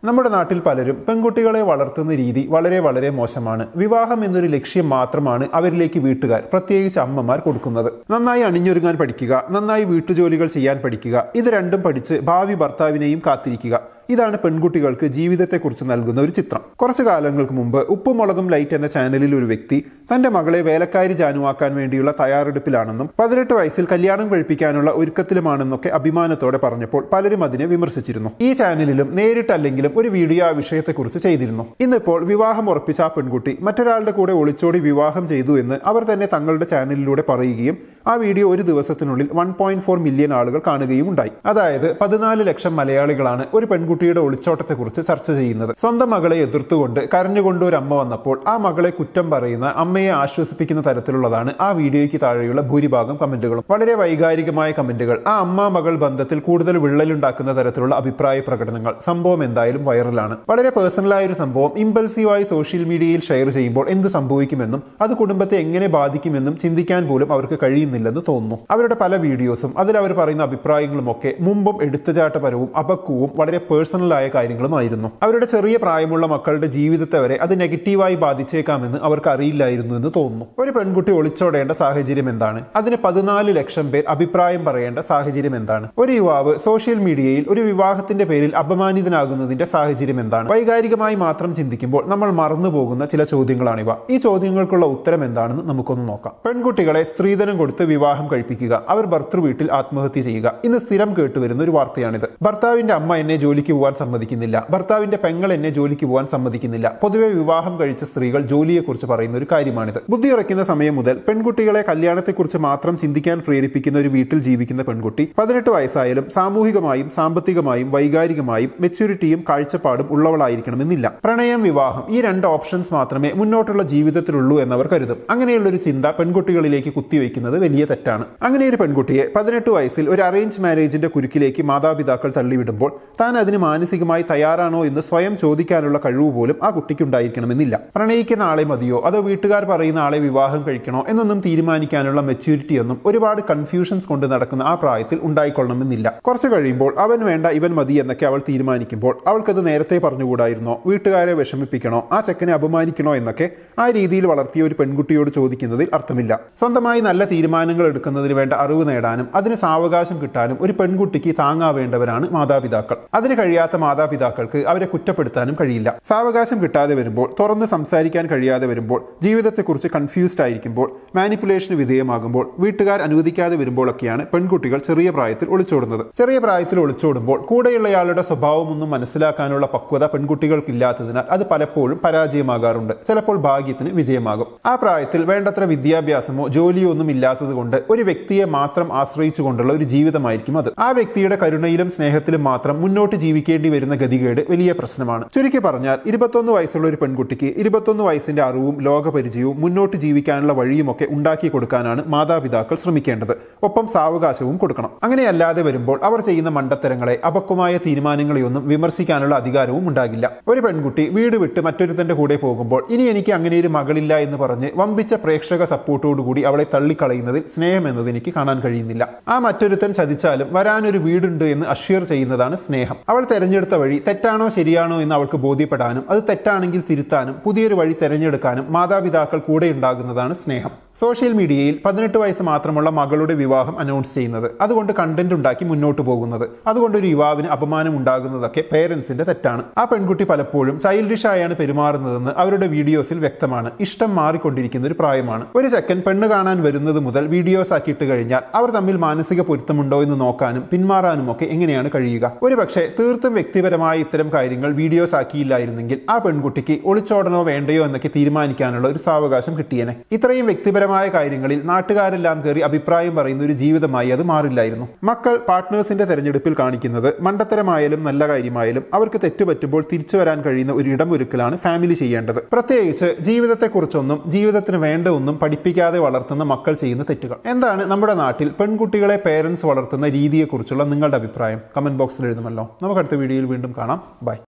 നമ്മുടെ നാട്ടിൽ പലരും പെൺകുട്ടികളെ വളർത്തുന്ന രീതി വളരെ വളരെ മോശമാണ് വിവാഹം എന്നൊരു ലക്ഷ്യം മാത്രമാണ് അവരിലേക്ക് വീട്ടുകാർ പ്രത്യേകിച്ച് അമ്മമാർ കൊടുക്കുന്നത് നന്നായി അണിഞ്ഞൊരുങ്ങാൻ പഠിക്കുക നന്നായി വീട്ടുജോലികൾ ചെയ്യാൻ പഠിക്കുക ഇത് രണ്ടും പഠിച്ച് ഭാവി ഭർത്താവിനെയും കാത്തിരിക്കുക ഇതാണ് പെൺകുട്ടികൾക്ക് ജീവിതത്തെക്കുറിച്ച് നൽകുന്ന ഒരു ചിത്രം കുറച്ചു കാലങ്ങൾക്ക് മുമ്പ് ഉപ്പുമുളകും ലൈറ്റ് എന്ന ചാനലിൽ ഒരു വ്യക്തി തന്റെ മകളെ വേലക്കാരി ജാനുവാക്കാൻ വേണ്ടിയുള്ള തയ്യാറെടുപ്പിലാണെന്നും പതിനെട്ട് വയസ്സിൽ കല്യാണം കഴിപ്പിക്കാനുള്ള ഒരുക്കത്തിലുമാണെന്നൊക്കെ അഭിമാനത്തോടെ പറഞ്ഞപ്പോൾ പലരും അതിനെ വിമർശിച്ചിരുന്നു ഈ ചാനലിലും നേരിട്ടല്ലെങ്കിലും ഒരു വീഡിയോ ആ വിഷയത്തെക്കുറിച്ച് ചെയ്തിരുന്നു ഇന്നിപ്പോൾ വിവാഹം ഉറപ്പിച്ച ആ പെൺകുട്ടി മറ്റൊരാളുടെ കൂടെ ഒളിച്ചോടി വിവാഹം ചെയ്തു എന്ന് അവർ തന്നെ തങ്ങളുടെ ചാനലിലൂടെ പറയുകയും ആ വീഡിയോ ഒരു ദിവസത്തിനുള്ളിൽ വൺ പോയിന്റ് ഫോർ മില്യൺ ആളുകൾ കാണുകയും ഉണ്ടായി അതായത് പതിനാല് ലക്ഷം മലയാളികളാണ് ഒരു പെൺകുട്ടിയുടെ ഒളിച്ചോട്ടത്തെക്കുറിച്ച് ചർച്ച ചെയ്യുന്നത് സ്വന്തം മകളെ എതിർത്തുകൊണ്ട് കരഞ്ഞുകൊണ്ട് ഒരു അമ്മ വന്നപ്പോൾ ആ മകളെ കുറ്റം പറയുന്ന അമ്മയെ ആശ്വസിപ്പിക്കുന്ന തരത്തിലുള്ളതാണ് ആ വീഡിയോയ്ക്ക് താഴെയുള്ള ഭൂരിഭാഗം കമന്റുകളും വളരെ വൈകാരികമായ കമന്റുകൾ ആ അമ്മ മകൾ ബന്ധത്തിൽ കൂടുതൽ വിള്ളലുണ്ടാക്കുന്ന തരത്തിലുള്ള അഭിപ്രായ പ്രകടനങ്ങൾ സംഭവം എന്തായാലും വൈറലാണ് വളരെ പേഴ്സണലായ ഒരു സംഭവം ഇമ്പൾസീവായി സോഷ്യൽ മീഡിയയിൽ ഷെയർ ചെയ്യുമ്പോൾ എന്ത് സംഭവിക്കുമെന്നും അത് കുടുംബത്തെ എങ്ങനെ ബാധിക്കുമെന്നും ചിന്തിക്കാൻ പോലും അവർക്ക് കഴിയുന്നില്ലെന്ന് തോന്നുന്നു അവരുടെ പല വീഡിയോസും അതിൽ അവർ പറയുന്ന അഭിപ്രായങ്ങളും ഒക്കെ മുമ്പും എടുത്തുചാട്ടപരവും അപക്വവും വളരെ പേഴ്സണലായ കാര്യങ്ങളുമായിരുന്നു അവരുടെ ചെറിയ പ്രായമുള്ള മക്കളുടെ ജീവിതത്തെ വരെ അത് നെഗറ്റീവായി ബാധിച്ചേക്കാമെന്ന് അവർക്ക് അറിയില്ലായിരുന്നു എന്ന് തോന്നുന്നു ഒരു പെൺകുട്ടി ഒളിച്ചോടേണ്ട സാഹചര്യം എന്താണ് അതിന് പതിനാല് ലക്ഷം പേർ അഭിപ്രായം പറയേണ്ട സാഹചര്യം എന്താണ് ഒരു യുവാവ് സോഷ്യൽ മീഡിയയിൽ ഒരു വിവാഹത്തിന്റെ പേരിൽ അപമാനിതനാകുന്നതിന്റെ സാഹചര്യം എന്താണ് വൈകാരികമായി മാത്രം ചിന്തിക്കുമ്പോൾ നമ്മൾ മറന്നു പോകുന്ന ചില ചോദ്യങ്ങളാണിവ ഈ ചോദ്യങ്ങൾക്കുള്ള ഉത്തരം എന്താണെന്ന് നമുക്കൊന്ന് നോക്കാം പെൺകുട്ടികളെ സ്ത്രീധനം കൊടുത്ത് വിവാഹം കഴിപ്പിക്കുക അവർ ഭർത്തൃ വീട്ടിൽ ആത്മഹത്യ ചെയ്യുക ഇന്ന് സ്ഥിരം കേട്ടുവരുന്ന ഒരു വാർത്തയാണിത് ഭർത്താവിന്റെ അമ്മ എന്നെ ജോലിക്ക് പോകാൻ സമ്മതിക്കുന്നില്ല ഭർത്താവിന്റെ പെങ്ങൾ എന്നെ ജോലിക്ക് പോകാൻ സമ്മതിക്കുന്നില്ല പൊതുവെ വിവാഹം കഴിച്ച സ്ത്രീകൾ ജോലിയെക്കുറിച്ച് പറയുന്ന ഒരു കാര്യമാണിത് ബുദ്ധി ഉറയ്ക്കുന്ന സമയം മുതൽ പെൺകുട്ടികളെ കല്യാണത്തെക്കുറിച്ച് മാത്രം ചിന്തിക്കാൻ പ്രേരിപ്പിക്കുന്ന ഒരു വീട്ടിൽ ജീവിക്കുന്ന പെൺകുട്ടി പതിനെട്ട് വയസ്സായാലും സാമൂഹികമായും സാമ്പത്തികമായും വൈകാരികമായും മെച്യൂരിറ്റിയും കാഴ്ചപ്പാടും ഉള്ളവളായിരിക്കണമെന്നില്ല പ്രണയം വിവാഹം ഈ രണ്ട് ഓപ്ഷൻസ് മാത്രമേ മുന്നോട്ടുള്ള ജീവിതത്തിലുള്ളൂ എന്നവർ കരുതും അങ്ങനെയുള്ള ഒരു ചിന്ത പെൺകുട്ടികളിലേക്ക് കുത്തിവെക്കുന്നത് വലിയ തെറ്റാണ് അങ്ങനെ ഒരു പെൺകുട്ടിയെ പതിനെട്ട് വയസ്സിൽ ഒരു അറേഞ്ച് മാരേജിന്റെ കുരുക്കിലേക്ക് മാതാപിതാക്കൾ തള്ളിവിടുമ്പോൾ താൻ അതിന് മാനസികമായി തയ്യാറാണോ എന്ന് സ്വയം ചോദിക്കാനുള്ള കഴിവ് പോലും ആ കുട്ടിക്ക് ഉണ്ടായിരിക്കണമെന്നില്ല പ്രണയിക്കുന്ന ആളെ മതിയോ അതോ വീട്ടുകാർ പറയുന്ന ആളെ വിവാഹം കഴിക്കണോ എന്നൊന്നും തീരുമാനിക്കാനുള്ള മെച്യൂരിറ്റി ഒന്നും ഒരുപാട് കൺഫ്യൂഷൻസ് കൊണ്ട് നടക്കുന്ന ആ പ്രായത്തിൽ ഉണ്ടായിക്കൊള്ളണമെന്നില്ല കുറച്ച് കഴിയുമ്പോൾ അവൻ വേണ്ട ഇവൻ മതി എന്നൊക്കെ അവൾ തീരുമാനിക്കുമ്പോൾ അവൾക്കത് നേരത്തെ പറഞ്ഞുകൂടായിരുന്നോ വീട്ടുകാരെ വിഷമിപ്പിക്കണോ ആ ചെക്കനെ അപമാനിക്കണോ എന്നൊക്കെ ആ രീതിയിൽ വളർത്തിയ ഒരു പെൺകുട്ടിയോട് ചോദിക്കുന്നതിൽ അർത്ഥമില്ല സ്വന്തമായി നല്ല തീരുമാനങ്ങൾ എടുക്കുന്നതിന് വേണ്ട അറിവ് നേടാനും അതിന് സാവകാശം കിട്ടാനും ഒരു പെൺകുട്ടിക്ക് താങ്ങാവേണ്ടവരാണ് മാതാപിതാക്കൾ അതിന് കഴിയാത്ത മാതാപിതാക്കൾക്ക് അവരെ കുറ്റപ്പെടുത്താനും കഴിയില്ല സാവകാശം കിട്ടാതെ വരുമ്പോൾ തുറന്ന് സംസാരിക്കാൻ കഴിയാതെ വരുമ്പോൾ ജീവിതത്തെക്കുറിച്ച് കൺഫ്യൂസ്ഡ് ആയിരിക്കുമ്പോൾ മാനിപ്പുലേഷന് വിധേയമാകുമ്പോൾ വീട്ടുകാർ അനുവദിക്കാതെ വരുമ്പോഴൊക്കെയാണ് പെൺകുട്ടികൾ ചെറിയ പ്രായത്തിൽ ഒളിച്ചോടുന്നത് ചെറിയ പ്രായത്തിൽ ഒളിച്ചോടുമ്പോൾ കൂടെയുള്ളയാളുടെ സ്വഭാവമൊന്നും മനസ്സിലാക്കാനുള്ള പക്വത പെൺകുട്ടികൾക്കില്ലാത്തതിനാൽ അത് പലപ്പോഴും പരാജയമാകാറുണ്ട് ചിലപ്പോൾ ഭാഗ്യത്തിന് വിജയമാകും ആ പ്രായത്തിൽ വേണ്ടത്ര വിദ്യാഭ്യാസമോ ജോലിയോ ഒന്നും ഇല്ലാത്തത് കൊണ്ട് ഒരു വ്യക്തിയെ മാത്രം ആശ്രയിച്ചുകൊണ്ടുള്ള ഒരു ജീവിതമായിരിക്കും അത് ആ വ്യക്തിയുടെ കരുണയിലും സ്നേഹത്തിലും മാത്രം മുന്നോട്ട് ജീവിക്കേണ്ടി വരുന്ന ഗതികേട് വലിയ പ്രശ്നമാണ് ചുരുക്കി പറഞ്ഞാൽ ഇരുപത്തൊന്ന് വയസ്സുള്ള ഒരു പെൺകുട്ടിക്ക് ഇരുപത്തൊന്ന് വയസ്സിന്റെ അറിവും ലോകപരിചയവും മുന്നോട്ട് ജീവിക്കാനുള്ള വഴിയുമൊക്കെ ഉണ്ടാക്കി കൊടുക്കാനാണ് മാതാപിതാക്കൾ ശ്രമിക്കേണ്ടത് ഒപ്പം സാവകാശവും കൊടുക്കണം അങ്ങനെയല്ലാതെ വരുമ്പോൾ അവർ ചെയ്യുന്ന മണ്ടത്തരങ്ങളെ അപക്വമായ തീരുമാനങ്ങളെയൊന്നും വിമർശിക്കാനുള്ള അധികാരവും ഉണ്ടാകില്ല ഒരു പെൺകുട്ടി വീട് വിട്ട് മറ്റൊരുത്തന്റെ കൂടെ പോകുമ്പോൾ ഇനി എനിക്ക് അങ്ങനെ ഒരു മകളില്ല എന്ന് പറഞ്ഞ് വമ്പിച്ച പ്രേക്ഷക സപ്പോർട്ടോടുകൂടി അവളെ തള്ളിക്കളയുന്നതിൽ സ്നേഹം എന്നത് എനിക്ക് കാണാൻ കഴിയുന്നില്ല ആ മറ്റൊരുത്തൻ ചതിച്ചാലും വരാനൊരു വീടുണ്ട് എന്ന് അഷ്യൂർ ചെയ്യുന്നതാണ് സ്നേഹം അവൾ തെരഞ്ഞെടുത്ത വഴി തെറ്റാണോ ശരിയാണോ എന്ന് അവൾക്ക് ബോധ്യപ്പെടാനും അത് തെറ്റാണെങ്കിൽ തിരുത്താനും പുതിയൊരു വഴി തെരഞ്ഞെടുക്കാനും മാതാപിതാക്കൾ കൂടെ ഉണ്ടാകുന്നതാണ് സ്നേഹം സോഷ്യൽ മീഡിയയിൽ പതിനെട്ട് വയസ്സ് മാത്രമുള്ള മകളുടെ വിവാഹം അനൗൺസ് ചെയ്യുന്നത് അതുകൊണ്ട് കണ്ടന്റ് ഉണ്ടാക്കി മുന്നോട്ട് പോകുന്നത് അതുകൊണ്ട് ഒരു യുവാവിന് അപമാനം ഉണ്ടാകുന്നതൊക്കെ പേരൻസിന്റെ തെറ്റാണ് ആ പെൺകുട്ടി പലപ്പോഴും ചൈൽഡിഷ് ആയാണ് പെരുമാറുന്നതെന്ന് അവരുടെ വീഡിയോസിൽ വ്യക്തമാണ് ഇഷ്ടം മാറിക്കൊണ്ടിരിക്കുന്ന ഒരു പ്രായമാണ് ഒരു ചെക്കൻ പെണ്ണ് കാണാൻ വരുന്നത് മുതൽ വീഡിയോസ് ആക്കിയിട്ട് കഴിഞ്ഞാൽ അവർ തമ്മിൽ മാനസിക പൊരുത്തമുണ്ടോ എന്ന് നോക്കാനും പിന്മാറാനും ഒക്കെ എങ്ങനെയാണ് കഴിയുക ഒരു പക്ഷേ തീർത്തും വ്യക്തിപരമായ ഇത്തരം കാര്യങ്ങൾ വീഡിയോസ് ആക്കിയില്ലായിരുന്നെങ്കിൽ ആ പെൺകുട്ടിക്ക് ഒളിച്ചോടണോ വേണ്ടയോ എന്നൊക്കെ തീരുമാനിക്കാനുള്ള ഒരു സാവകാശം കിട്ടിയേനെ ഇത്രയും വ്യക്തിപരമായ കാര്യങ്ങളിൽ നാട്ടുകാരെല്ലാം കയറി അഭിപ്രായം പറയുന്ന ഒരു ജീവിതമായി അത് മാറില്ലായിരുന്നു മക്കൾ പാർട്ട്നേഴ്സിന്റെ തെരഞ്ഞെടുപ്പിൽ കാണിക്കുന്നത് മണ്ടത്തരമായാലും നല്ല കാര്യമായാലും അവർക്ക് തെറ്റുപറ്റുമ്പോൾ തിരിച്ചു വരാൻ കഴിയുന്ന ഒരു ഇടമൊരുക്കലാണ് ഫാമിലി ചെയ്യേണ്ടത് പ്രത്യേകിച്ച് ജീവിതത്തെക്കുറിച്ചൊന്നും ജീവിതത്തിന് വേണ്ട ഒന്നും പഠിപ്പിക്കാതെ വളർത്തുന്ന മക്കൾ ചെയ്യുന്ന തെറ്റുകൾ എന്താണ് നമ്മുടെ നാട്ടിൽ പെൺകുട്ടികളെ പേരൻസ് വളർത്തുന്ന രീതിയെക്കുറിച്ചുള്ള നിങ്ങളുടെ അഭിപ്രായം കമന്റ് ബോക്സിൽ എഴുതുമല്ലോ നമുക്ക് അടുത്ത വീഡിയോയിൽ വീണ്ടും കാണാം ബൈ